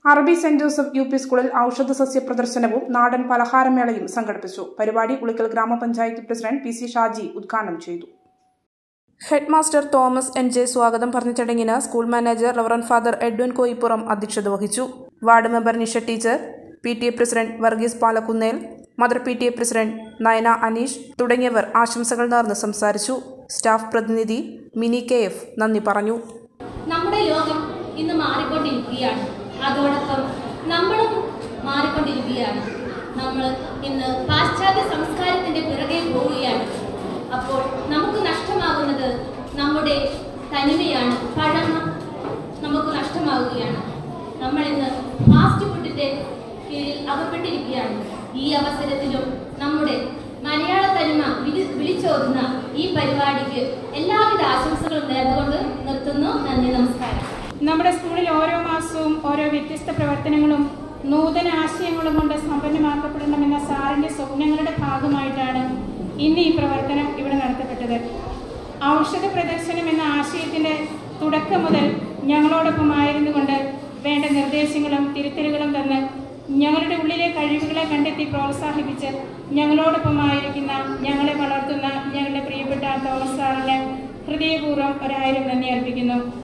അറബി saint Joseph U P സ്കൂളിൽ ഔഷധ സസ്യ പ്രദർശനവും നാടൻ പലഹാരമേളയും സംഘടിപ്പിച്ചു പരിപാടി ഉളിക്കൽ ഗ്രാമപഞ്ചായത്ത് പ്രസിഡന്റ് പി സി ഷാജി ഉദ്ഘാടനം ചെയ്തു head master Thomas N J സ്വാഗതം പറഞ്ഞ ചടങ്ങിന് school manager reverend father Edwin Koippuram അധ്യക്ഷത വഹിച്ചു ward member Nisha teacher P T A president Varghese Palakkunnel mother P T A president Nayana Aneesh തുടങ്ങിയവർ ആശംസകൾ നേർന്ന് സംസാരിച്ചു സ്റ്റാഫ് പ്രതിനിധി മിനി കെ എഫ് നന്ദി പറഞ്ഞു നമ്മുടെ ലോകം ഇന്ന് മാറിക്കൊണ്ടിരിക്കുകയാണ് അതോടൊപ്പം നമ്മളും മാറിക്കൊണ്ടിരിക്കുകയാണ് നമ്മൾ ഇന്ന് പാശ്ചാത്യ സംസ്കാരത്തിന്റെ പിറകെ പോവുകയാണ് അപ്പോൾ നമുക്ക് നഷ്ടമാകുന്നത് നമ്മുടെ തനിമയാണ് പഴമ നമുക്ക് നഷ്ടമാവുകയാണ് നമ്മൾ ഇന്ന് ഫാസ്റ്റ് ഫുഡിന്റെ കീഴിൽ അകപ്പെട്ടിരിക്കുകയാണ് ഈ അവസരത്തിലും നമ്മുടെ മലയാള തനിമ വിളി- വിളിച്ചോതുന്ന ഈ പരിപാടിക്ക് എല്ലാവിധ ആശംസകളും നേർന്നുകൊണ്ട് നിർത്തുന്നു നന്ദി നമസ്കാരം നമ്മുടെ സ്കൂളിൽ ഓരോ മാസവും ഓരോ വ്യത്യസ്ത പ്രവർത്തനങ്ങളും നൂതന ആശയങ്ങളും കൊണ്ട് സമ്പന്നമാക്കപ്പെടണമെന്ന സാറിൻ്റെ സ്വപ്നങ്ങളുടെ ഭാഗമായിട്ടാണ് ഇന്ന് ഈ പ്രവർത്തനം ഇവിടെ നടത്തപ്പെട്ടത് ഔഷധ പ്രദർശനം എന്ന ആശയത്തിൻ്റെ തുടക്കം മുതൽ ഞങ്ങളോടൊപ്പം ആയിരുന്നു കൊണ്ട് വേണ്ട നിർദ്ദേശങ്ങളും തിരുത്തലുകളും തന്ന് ഞങ്ങളുടെ ഉള്ളിലെ കഴിവുകളെ കണ്ടെത്തി പ്രോത്സാഹിപ്പിച്ച് ഞങ്ങളോടൊപ്പമായിരിക്കുന്ന ഞങ്ങളെ വളർത്തുന്ന ഞങ്ങളുടെ പ്രിയപ്പെട്ട തോമസ് സാറിന് ഹൃദയപൂർവ്വം ഒരായിരം നന്ദി അർപ്പിക്കുന്നു